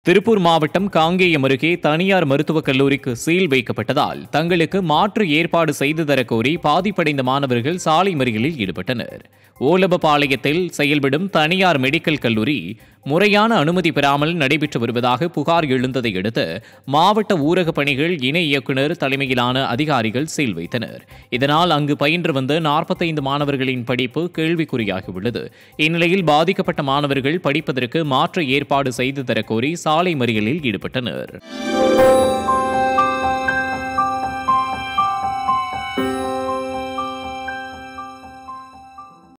திருப்பூர் மாவட்டம் காங்கேயம் அருகே தனியார் மருத்துவக் கல்லூரிக்கு சீல் வைக்கப்பட்டதால் தங்களுக்கு மாற்று ஏற்பாடு செய்து தரக் கோரி பாதிப்படைந்த மாணவர்கள் சாலை மறியலில் ஈடுபட்டனர் ஓலபபாளையத்தில் செயல்படும் தனியார் மெடிக்கல் கல்லூரி முறையான அனுமதி பெறாமல் நடைபெற்று வருவதாக புகார் எழுந்ததை அடுத்து மாவட்ட ஊரக பணிகள் இணை இயக்குநர் தலைமையிலான அதிகாரிகள் சீல் வைத்தனர் இதனால் அங்கு பயின்று வந்த நாற்பத்தைந்து மாணவர்களின் படிப்பு கேள்விக்குறியாகியுள்ளது இந்நிலையில் பாதிக்கப்பட்ட மாணவர்கள் படிப்பதற்கு மாற்று ஏற்பாடு செய்து தரக் கோரி சாலை மறியலில் ஈடுபட்டனர்